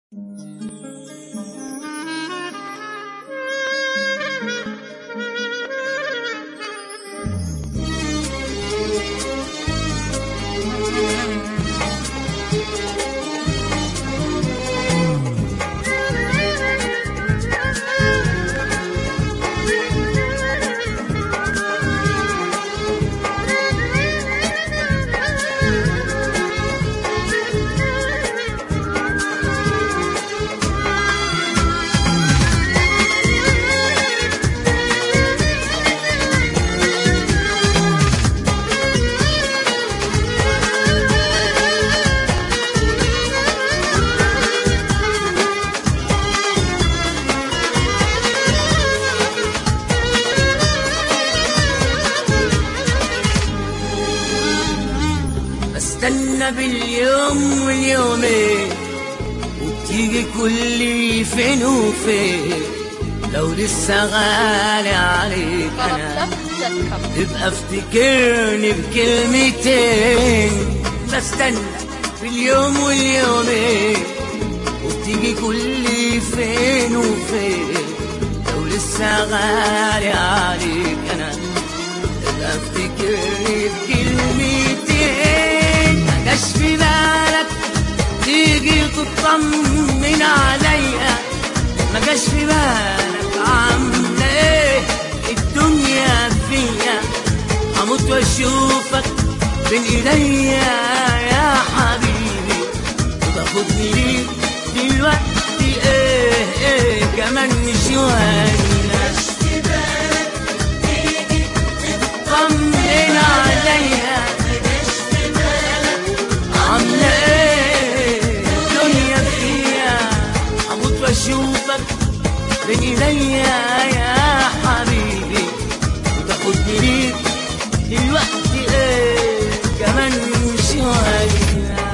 بستنى باليوم واليومين وبتيجي كل فين وفين لو لسه غالي عليك انا تبقى افتكرني بكلمتين بستنى باليوم واليومين وبتيجي كل فين وفين لو لسه غالي عليك انا تبقى افتكرني بكلمتين ما جاش في بالك تيجي تطمن عليا ما جاش في بالك عامله ايه الدنيا فيا هموت واشوفك بين ايديا يا حبيبي وتاخدني ليك دلوقتي ايه ايه كمان شويه طمن عليا عاملة ايه الدنيا فيها هموت واشوفك بين ايديا يا حبيبي وتاخدني ليك دلوقتي ايه كمان شوية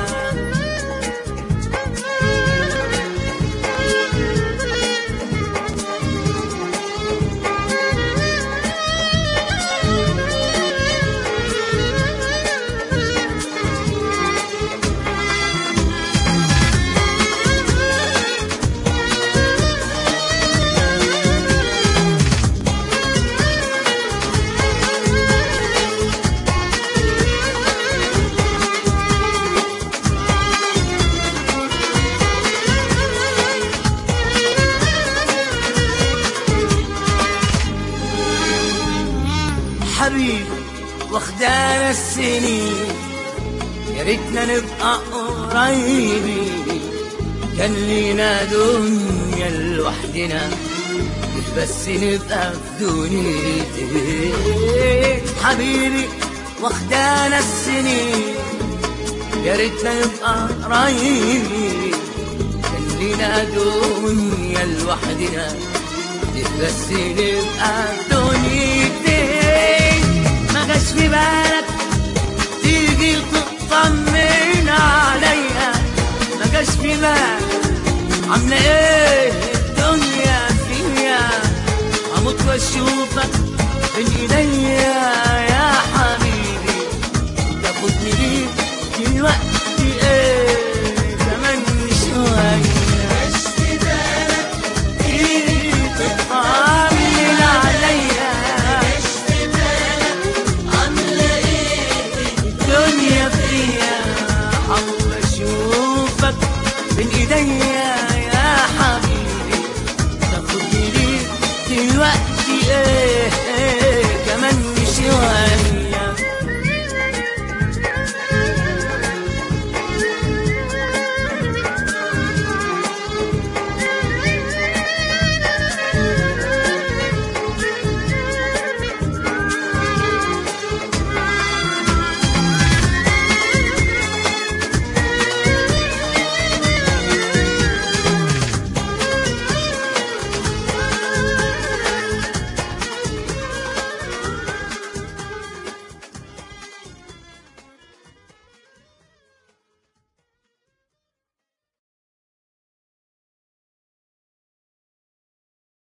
حبيبي واخدانا السنين يا ريتنا نبقى قريبين كان لينا دنيا لوحدنا مش بس نبقى في دنيتين حبيبي واخدانا السنين يا ريتنا نبقى قريبين كان لينا دنيا لوحدنا مش بس نبقى في دنيتين ما جاش في بالك تيجي تطمن عليا ما جاش في بالك عاملة ايه الدنيا فيا هموت واشوفك بين ايديا يا حبيبي تاخدني ليك دلوقتي ايه كمان شوية تيجي تطمن عليا الدنيا فيها حاول اشوفك بين ايديا